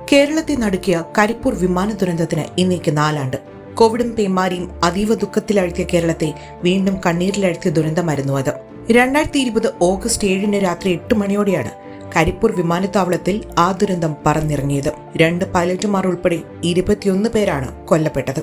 കേരളത്തെ നടുക്കിയ കരിപ്പൂർ വിമാന ദുരന്തത്തിന് ഇന്നേക്ക് നാലാണ്ട് കോവിഡും പേമാരിയും അതീവ ദുഃഖത്തിലഴ്ത്തിയ കേരളത്തെ വീണ്ടും കണ്ണീരിലഴ്ത്തിയ ദുരന്തമായിരുന്നു അത് രണ്ടായിരത്തി ഇരുപത് ഓഗസ്റ്റ് ഏഴിന് രാത്രി എട്ട് മണിയോടെയാണ് കരിപ്പൂർ വിമാനത്താവളത്തിൽ ആ ദുരന്തം പറന്നിറങ്ങിയത് രണ്ട് പൈലറ്റുമാർ ഉൾപ്പെടെ ഇരുപത്തിയൊന്ന് പേരാണ് കൊല്ലപ്പെട്ടത്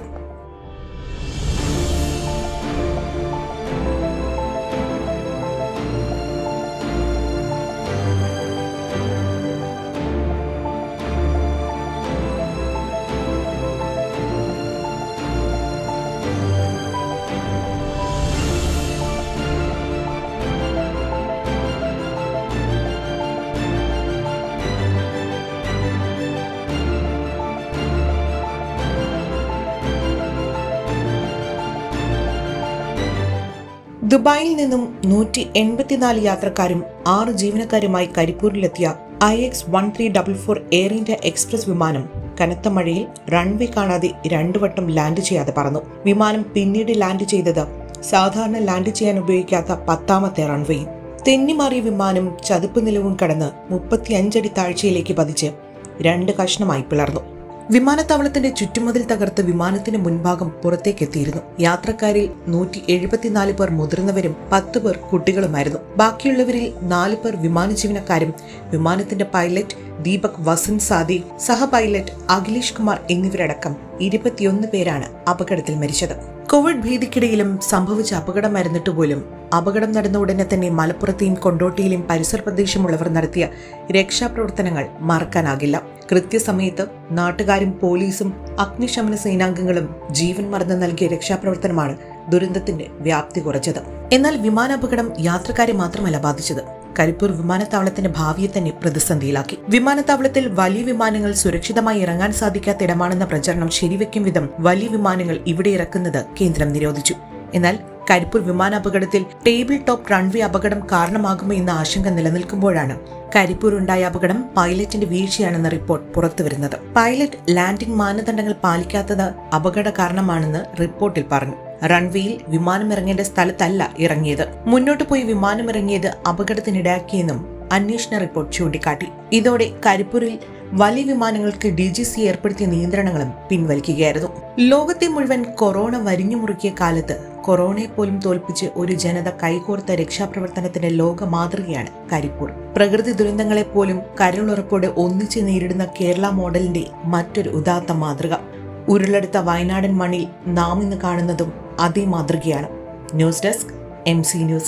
ദുബായിൽ നിന്നും നൂറ്റി എൺപത്തിനാല് യാത്രക്കാരും ആറ് ജീവനക്കാരുമായി കരിപ്പൂരിലെത്തിയ I X one three double four Air India Express വിമാനം കനത്ത മഴയിൽ റൺവേ കാണാതെ രണ്ടു വട്ടം ലാൻഡ് ചെയ്യാതെ പറന്നു വിമാനം പിന്നീട് ലാൻഡ് ചെയ്തത് സാധാരണ ലാൻഡ് ചെയ്യാൻ ഉപയോഗിക്കാത്ത പത്താമത്തെ റൺവേയും തെന്നിമാറിയ വിമാനം ചതുപ്പ് നിലവും കടന്ന് മുപ്പത്തിയഞ്ചടി താഴ്ചയിലേക്ക് പതിച്ച് രണ്ട് കഷ്ണമായി പിളർന്നു വിമാനത്താവളത്തിന്റെ ചുറ്റുമതിൽ തകർത്ത് വിമാനത്തിന്റെ മുൻഭാഗം പുറത്തേക്കെത്തിയിരുന്നു യാത്രക്കാരിൽ നൂറ്റി എഴുപത്തിനാല് പേർ മുതിർന്നവരും പത്ത് പേർ കുട്ടികളുമായിരുന്നു ബാക്കിയുള്ളവരിൽ നാല് പേർ വിമാന ജീവനക്കാരും വിമാനത്തിന്റെ പൈലറ്റ് ദീപക് വസന്ത് സാദി സഹ പൈലറ്റ് അഖിലേഷ് കുമാർ എന്നിവരടക്കം ഇരുപത്തിയൊന്ന് പേരാണ് അപകടത്തിൽ മരിച്ചത് കോവിഡ് ഭീതിക്കിടയിലും സംഭവിച്ച അപകടമായിരുന്നിട്ട് പോലും അപകടം നടന്ന ഉടനെ തന്നെ മലപ്പുറത്തെയും കൊണ്ടോട്ടിയിലെയും പരിസര പ്രദേശമുള്ളവർ നടത്തിയ രക്ഷാപ്രവർത്തനങ്ങൾ മറക്കാനാകില്ല കൃത്യസമയത്ത് നാട്ടുകാരും പോലീസും അഗ്നിശമന സേനാംഗങ്ങളും ജീവൻ മറന്ന് നൽകിയ രക്ഷാപ്രവർത്തനമാണ് ദുരന്തത്തിന്റെ വ്യാപ്തി കുറച്ചത് എന്നാൽ വിമാനാപകടം യാത്രക്കാരെ മാത്രമല്ല ബാധിച്ചത് കരിപ്പൂർ വിമാനത്താവളത്തിന്റെ ഭാവിയെ തന്നെ പ്രതിസന്ധിയിലാക്കി വിമാനത്താവളത്തിൽ വലിയ വിമാനങ്ങൾ സുരക്ഷിതമായി ഇറങ്ങാൻ സാധിക്കാത്ത ഇടമാണെന്ന പ്രചരണം ശരിവെക്കും വിധം വലിയ വിമാനങ്ങൾ ഇവിടെ ഇറക്കുന്നത് കേന്ദ്രം നിരോധിച്ചു എന്നാൽ കരിപ്പൂർ വിമാനാപകടത്തിൽ ടേബിൾ ടോപ്പ് റൺവേ അപകടം കാരണമാകുമോ എന്ന ആശങ്ക നിലനിൽക്കുമ്പോഴാണ് കരിപ്പൂർ ഉണ്ടായ അപകടം പൈലറ്റിന്റെ വീഴ്ചയാണെന്ന റിപ്പോർട്ട് പുറത്തുവരുന്നത് പൈലറ്റ് ലാൻഡിംഗ് മാനദണ്ഡങ്ങൾ പാലിക്കാത്തത് അപകട കാരണമാണെന്ന് റിപ്പോർട്ടിൽ പറഞ്ഞു റൺവേയിൽ വിമാനം ഇറങ്ങേണ്ട സ്ഥലത്തല്ല ഇറങ്ങിയത് മുന്നോട്ട് പോയി വിമാനം ഇറങ്ങിയത് അപകടത്തിനിടയാക്കിയെന്നും അന്വേഷണ റിപ്പോർട്ട് ചൂണ്ടിക്കാട്ടി ഇതോടെ കരിപ്പൂരിൽ വലിയ വിമാനങ്ങൾക്ക് ഡി ജി സി ഏർപ്പെടുത്തിയ നിയന്ത്രണങ്ങളും പിൻവലിക്കുകയായിരുന്നു ലോകത്തെ മുഴുവൻ കൊറോണ വരിഞ്ഞു മുറുക്കിയ കാലത്ത് കൊറോണയെ പോലും തോൽപ്പിച്ച് ഒരു ജനത കൈകോർത്ത രക്ഷാപ്രവർത്തനത്തിന്റെ ലോക മാതൃകയാണ് കരിപ്പൂർ പ്രകൃതി ദുരന്തങ്ങളെ പോലും കരളുറപ്പോടെ ഒന്നിച്ച് നേരിടുന്ന കേരള മോഡലിന്റെ മറ്റൊരു ഉദാത്ത മാതൃക ഉരുളെടുത്ത വയനാടൻ മണ്ണിൽ നാം ഇന്ന് കാണുന്നതും അതേ മാതൃകയാണ് news desk M C news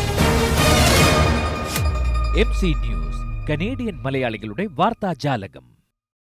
M C news Canadian മലയാളികളുടെ വാർത്താജാലകം